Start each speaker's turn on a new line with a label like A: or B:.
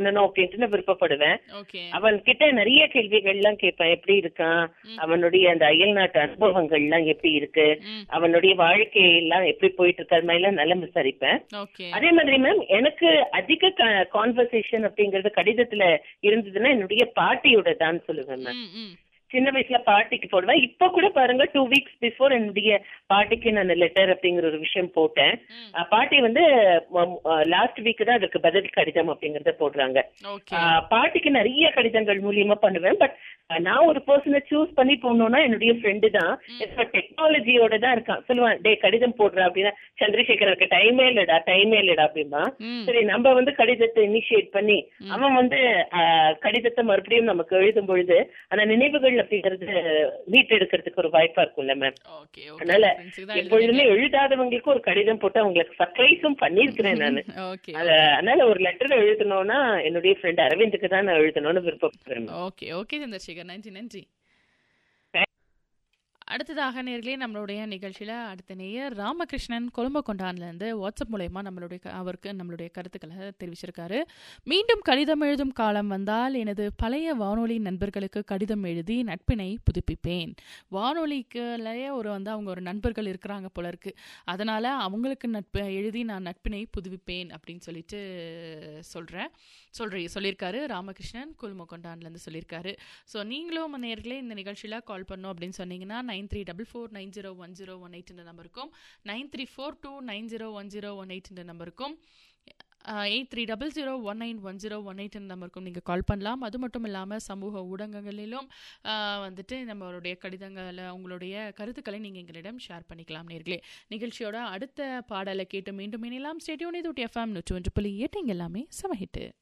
A: பண்ணணும் அப்படின்ட்டு நான் விருப்பப்படுவேன்
B: ஓகே
A: அவன் கிட்ட நிறைய கேள்விகள்லாம் கேட்பேன் எப்படி இருக்கான் அவனுடைய அந்த அயல் நாட்டு அனுபவங்கள்லாம் எப்படி இருக்கு
B: ம்
A: அவனுடைய வாழ்க்கை எல்லாம் எப்படி போயிட்டு இருக்கு அது மாதிரி எல்லாம் நல்லா விசாரிப்பேன்
B: ஓகே
A: அதே மாதிரி மேம் எனக்கு அதிக கான்வர்சேஷன் அப்படிங்கறது கடிதத்துல இருந்ததுன்னா என்னுடைய பாட்டியோட தான் சொல்லுவேன் மேம்
B: ம் ம்
A: சின்ன வயசுல பாட்டிக்கு போடுவேன் இப்ப கூட பாருங்க டூ வீக்ஸ் பிஃபோர் என்னுடைய பாட்டிக்கு நான் லெட்டர் அப்படிங்கிற ஒரு விஷயம் போட்டேன்
B: ம்.
A: அஹ் பாட்டி வந்து லாஸ்ட் வீக் தான் அதுக்கு பதில் கடிதம் அப்படிங்கறத போடுறாங்க
B: ஓகே
A: அஹ் பாட்டிக்கு நிறைய கடிதங்கள் மூலியமா பண்ணுவேன் பட் நான் ஒரு பர்சனை சூஸ் பண்ணி போகணும்னா என்னுடைய ஃப்ரெண்டு தான் டெக்னாலஜியோட தான் இருக்கான் சொல்லுவான் டே கடிதம் போடுறா அப்படின்னா சந்திரசேகருக்கு டைமே இல்லடா டைமே இல்லடா அப்படிமா
B: ம்
A: சரி நம்ம வந்து கடிதத்தை இனிஷியேட் பண்ணி அவன் வந்து ஆஹ், கடிதத்தை மறுபடியும் நமக்கு எழுதும் பொழுது அந்த நினைவுகள் அப்படிங்கிறது மீட்டெடுக்கிறதுக்கு ஒரு வாய்ப்பா இருக்கும்ல மேம்
B: ஓகே ஓகே
A: அதனால
B: ஃப்ரெண்ட்ஸுக்கு தான்
A: எப்பொழுதுமே எழுதாதவங்களுக்கு ஒரு கடிதம் போட்டு அவங்களுக்கு சர்ப்ரைஸும் பண்ணிருக்கிறேன் நானு
B: ஓகே
A: அத அதனால ஒரு லெட்டர் எழுதணும்னா என்னுடைய ஃப்ரெண்ட் அரவிந்துக்கு தான் நான் எழுதணும்னு விருப்பப்படுறேன்
B: ஓகே ஓகே சந்திரசேகர் நன்றி நன்றி அடுத்ததாக நேர்களே நம்மளுடைய நிகழ்ச்சியில் அடுத்த நேயர் ராமகிருஷ்ணன் கொழும்பகொண்டான்லேருந்து வாட்ஸ்அப் மூலயமா நம்மளுடைய க- அவருக்கு நம்மளுடைய கருத்துக்களை தெரிவிச்சிருக்காரு மீண்டும் கடிதம் எழுதும் காலம் வந்தால் எனது பழைய வானொலி நண்பர்களுக்கு கடிதம் எழுதி நட்பினை புதுப்பிப்பேன் வானொலிக்குள்ளேயே ஒரு வந்து அவங்க ஒரு நண்பர்கள் இருக்கிறாங்க போல இருக்கு அதனால அவங்களுக்கு நட்பு எழுதி நான் நட்பினை புதுப்பிப்பேன் அப்படின்னு சொல்லிட்டு சொல்கிறேன் சொல்றீ சொல்லியிருக்காரு ராமகிருஷ்ணன் குல்மொகொண்டான்லேருந்து சொல்லியிருக்காரு ஸோ நீங்களும் நேர்களே இந்த நிகழ்ச்சியில் கால் பண்ணோம் அப்படின்னு சொன்னீங்கன்னா nine three double four nine zero one zero one eight இந்த நம்பருக்கும் nine three four two nine zero one zero one eight இந்த நம்பருக்கும் eight three double zero one nine one zero one eight நம்பருக்கும் நீங்கள் கால் பண்ணலாம் அது மட்டும் இல்லாமல் சமூக ஊடகங்களிலும் ஆஹ், வந்துட்டு நம்மளுடைய கடிதங்களை உங்களுடைய கருத்துக்களை நீங்கள் எங்களிடம் ஷேர் பண்ணிக்கலாம் நேர்களே நிகழ்ச்சியோட அடுத்த பாடலை கேட்டு மீண்டும் இணையலாம் ஸ்டேடியோன் இது எஃப்எம் நூற்றி ஒன்று புள்ளி எட்டு இங்க எல்லாமே சமஹிட்டு